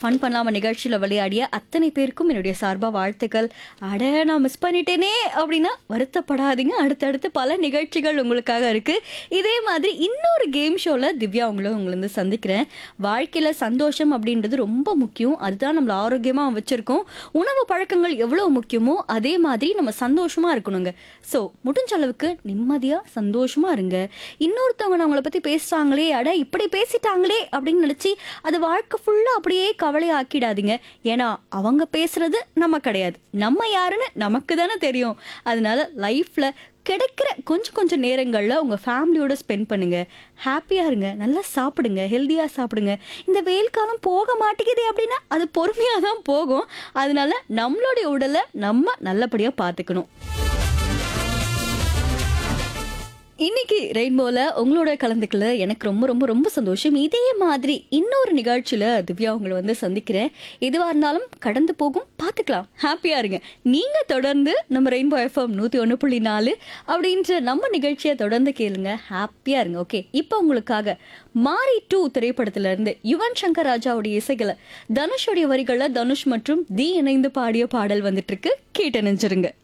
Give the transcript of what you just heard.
fun பண்ணாம நிகழ்ச்சியில் விளையாடிய அத்தனை பேருக்கும் என்னுடைய சார்பா வாழ்த்துக்கள் அட நான் மிஸ் பண்ணிட்டேனே அப்படின்னா வருத்தப்படாதீங்க அடுத்தடுத்து பல நிகழ்ச்சிகள் உங்களுக்காக இருக்கு இதே மாதிரி இன்னொரு கேம் ஷோல திவ்யா உங்களை உங்களை வந்து சந்திக்கிறேன் வாழ்க்கையில சந்தோஷம் அப்படின்றது ரொம்ப முக்கியம் அதுதான் நம்மள ஆரோக்கியமா வச்சிருக்கோம் உணவு பழக்கங்கள் எவ்வளவு முக்கியமோ அதே மாதிரி நம்ம சந்தோஷமா இருக்கணுங்க ஸோ முடிஞ்ச அளவுக்கு நிம்மதியா சந்தோஷமா இருங்க இன்னொருத்தவங்க நம்மளை பத்தி பேசுறாங்களே அட இப்படி பேசிட்டாங்களே அப்படின்னு நினைச்சு அது வாழ்க்கை ஃபுல்லா அப்படியே கவலை ஆக்கிடாதீங்க ஏன்னா அவங்க பேசுறது நம்ம கிடையாது நம்ம யாருன்னு நமக்கு தானே தெரியும் அதனால லைஃப்ல கிடைக்கிற கொஞ்சம் கொஞ்சம் நேரங்களில் உங்கள் ஃபேமிலியோட ஸ்பெண்ட் பண்ணுங்க ஹாப்பியாக இருங்க நல்லா சாப்பிடுங்க ஹெல்த்தியாக சாப்பிடுங்க இந்த வெயில் காலம் போக மாட்டேங்குது அப்படின்னா அது பொறுமையாக தான் போகும் அதனால நம்மளுடைய உடலை நம்ம நல்லபடியாக பார்த்துக்கணும் இன்னைக்கு ரெயின்போல உங்களோட கலந்துக்கல எனக்கு ரொம்ப ரொம்ப ரொம்ப சந்தோஷம் இதே மாதிரி இன்னொரு நிகழ்ச்சியில திவ்யா உங்களை வந்து சந்திக்கிறேன் எதுவா இருந்தாலும் கடந்து போகும் பார்த்துக்கலாம் ஹாப்பியா இருங்க நீங்க தொடர்ந்து நம்ம ரெயின்போ எஃப்எம் நூத்தி ஒன்று புள்ளி நாலு அப்படின்ற நம்ம நிகழ்ச்சியை தொடர்ந்து கேளுங்க ஹாப்பியா இருங்க ஓகே இப்போ உங்களுக்காக மாரி டூ திரைப்படத்துல இருந்து யுவன் சங்கர் ராஜாவுடைய இசைகளை தனுஷோடைய வரிகளை தனுஷ் மற்றும் தி இணைந்து பாடிய பாடல் வந்துட்டு இருக்கு கேட்டு நினைச்சிருங்க